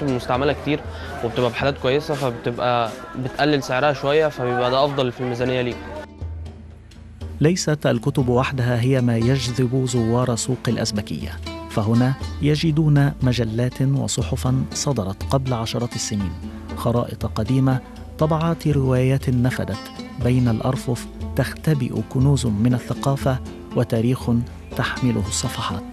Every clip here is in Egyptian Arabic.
الكتب المستعمله كتير وبتبقى بحالات كويسه فبتبقى بتقلل سعرها شويه فبيبقى ده افضل في الميزانيه ليك ليست الكتب وحدها هي ما يجذب زوار سوق الأزبكية فهنا يجدون مجلات وصحفا صدرت قبل عشرات السنين خرائط قديمة طبعات روايات نفدت بين الأرفف تختبئ كنوز من الثقافة وتاريخ تحمله الصفحات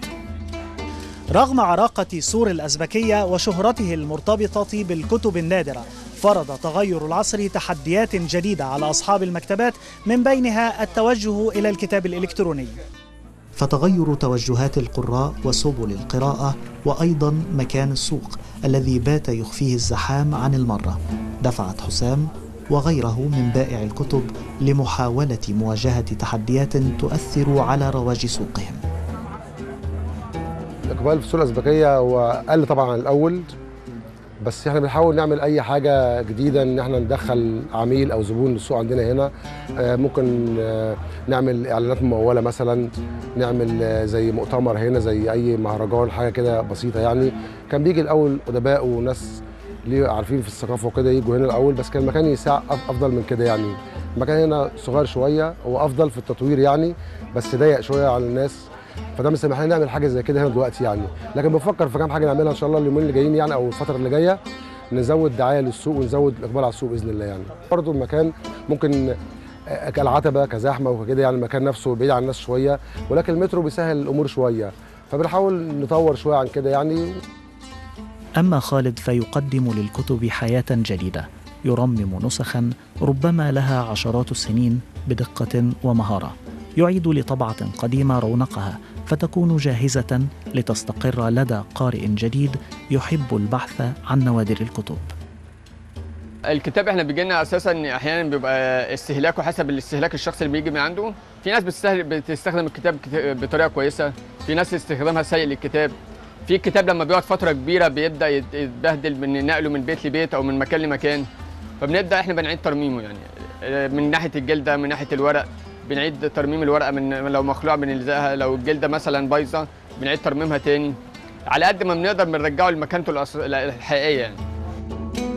رغم عراقة سور الأزبكية وشهرته المرتبطة بالكتب النادرة فرض تغير العصر تحديات جديدة على أصحاب المكتبات من بينها التوجه إلى الكتاب الإلكتروني فتغير توجهات القراء وسبل القراءة وأيضا مكان السوق الذي بات يخفيه الزحام عن المرة دفعت حسام وغيره من بائع الكتب لمحاولة مواجهة تحديات تؤثر على رواج سوقهم الاقبال في السوق الازبكيه هو قل طبعا عن الاول بس احنا بنحاول نعمل اي حاجه جديده ان احنا ندخل عميل او زبون للسوق عندنا هنا آه، ممكن آه، نعمل اعلانات مموله مثلا نعمل آه، زي مؤتمر هنا زي اي مهرجان حاجه كده بسيطه يعني كان بيجي الاول ادباء وناس ليه عارفين في الثقافه وكده يجوا هنا الاول بس كان المكان يساع أف- افضل من كده يعني المكان هنا صغير شويه هو افضل في التطوير يعني بس ضيق شويه على الناس فده مسامح لنا نعمل حاجه زي كده هنا دلوقتي يعني لكن بفكر في كام حاجه نعملها ان شاء الله اليومين اللي جايين يعني او الفتره اللي جايه نزود دعايه للسوق ونزود الاقبال على السوق باذن الله يعني برضه المكان ممكن آه، كالعتبه كزحمه وكده يعني المكان نفسه بعيد عن الناس شويه ولكن المترو بيسهل الامور شويه فبنحاول نطور شويه عن كده يعني أما خالد فيقدم للكتب حياة جديدة يرمم نسخا ربما لها عشرات السنين بدقة ومهارة يعيد لطبعة قديمة رونقها فتكون جاهزة لتستقر لدى قارئ جديد يحب البحث عن نوادر الكتب الكتاب احنا بيجي لنا اساسا احيانا بيبقى استهلاكه حسب الاستهلاك الشخص اللي بيجي من عنده في ناس بتستهل... بتستخدم الكتاب كت- بطريقه كويسه في ناس استخدامها سيء للكتاب في الكتاب لما بيقعد فتره كبيره بيبدا يت- يتبهدل من نقله من بيت لبيت او من مكان لمكان فبنبدا احنا بنعيد ترميمه يعني آه، من ناحيه الجلده من ناحيه الورق بنعيد ترميم الورقه من لو مخلوع بنلزقها لو الجلده مثلا بايظه بنعيد ترميمها تاني على قد ما بنقدر بنرجعه لمكانته الأص- الحقيقيه يعني